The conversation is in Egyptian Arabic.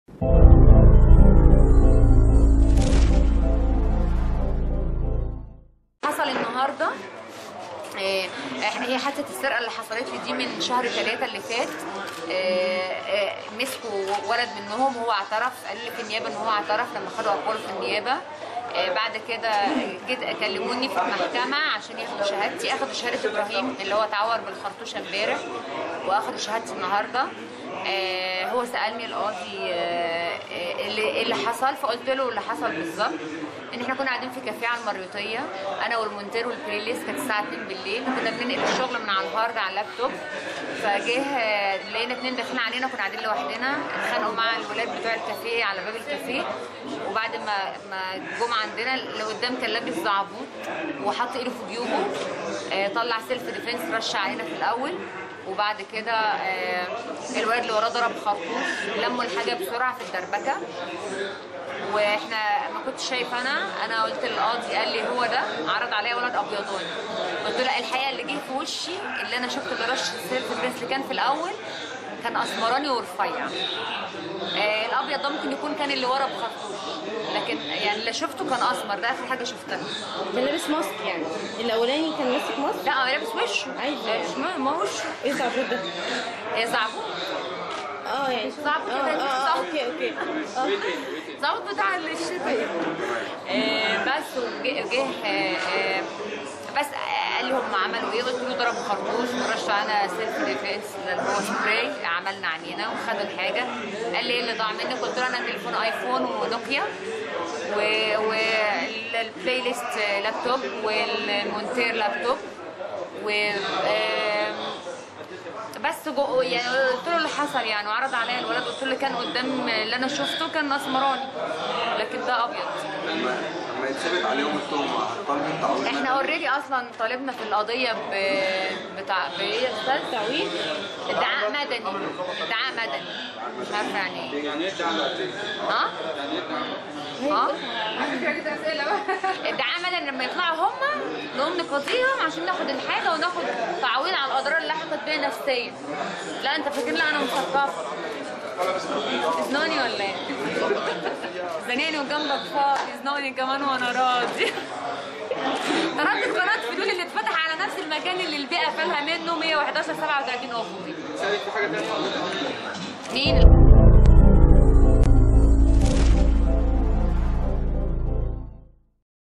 حصل النهارده آه، احنا هي حادثه السرقه اللي حصلت لي دي من شهر ثلاثة اللي فات آه، آه، مسكوا ولد منهم هو اعترف قال لي في النيابه ان هو اعترف لما خدوا اقواله في النيابه آه، بعد كده جيت كلموني في المحكمه عشان ياخدوا شهادتي اخدوا شهاده ابراهيم اللي هو اتعور بالخرطوشه امبارح واخدوا شهادتي النهارده آه، هو سالني القاضي آه، آه، اللي إيه اللي حصل فقلت له اللي حصل بالظبط ان احنا كنا قاعدين في كافيه على المريوطيه انا والمونتير والبلاي ليست كانت الساعه 2 بالليل كنا بننقل الشغل من على الهارد على اللابتوب فجه آه، لقينا اتنين داخلين علينا كنا قاعدين لوحدنا اتخانقوا مع الولاد بتوع الكافيه على باب الكافيه وبعد ما ما جم عندنا اللي قدام كان لابس زعبوط وحط ايده في جيوبه آه، طلع سيلف ديفense رش علينا في الاول وبعد كده آه، الولد اللي وراه ضرب خرطوش لموا الحاجه بسرعه في الدربكه واحنا ما كنتش شايفه انا انا قلت للقاضي قال لي هو ده عرض عليا ولد ابيضاني قلت له لا الحقيقه اللي جه في وشي اللي انا شفت اللي رش السيلف بريس اللي كان في الاول كان اسمراني ورفيع آه الابيض ده ممكن يكون كان اللي ورا بخرطوش لكن يعني اللي شفته كان اسمر ده اخر حاجه شفتها كان لابس ماسك يعني الاولاني كان ماسك ماسك لا هو لابس وشه عادي. آه، ما ما وشه ايه الزعبوط ده هي زعبوط اه يعني زعبوط اه كده، اه اه صح. اوكي اوكي اه ظابط بتاع الشتاء آه بس وجه جه آه آه بس قال لي هم عملوا ايه قلت له ضربوا خرطوش ورشوا انا سيلف ديفenس اللي هو سبراي عملنا علينا وخدوا الحاجه قال لي ايه اللي ضاع منك قلت له انا تليفون ايفون ونوكيا والبلاي ليست لابتوب والمونتير لابتوب و آم، بس جو يعني قلت له اللي حصل يعني وعرض عليا الولد قلت له كان قدام اللي انا شفته كان اسمراني لكن ده ابيض لما لما يتثبت عليهم التهمه هتطالب التعويض احنا اوريدي اصلا طالبنا في القضيه ب... بتاع بايه يا استاذ تعويض ادعاء مدني ادعاء مدني مش عارفه يعني ايه يعني ايه ها ها ادعاء مدني لما يطلعوا هم نقوم نقاضيهم عشان ناخد الحاجه وناخد تعويض على الاضرار اللي لحقت بيها نفسيا لا انت فاكر لا انا مثقفه تزنوني ولا ايه؟ زناني وجنبك فاضي زنوني كمان وانا راضي تردد قناه فضول اللي اتفتح على نفس المكان اللي البيئه فالها منه 111 37 افقي مين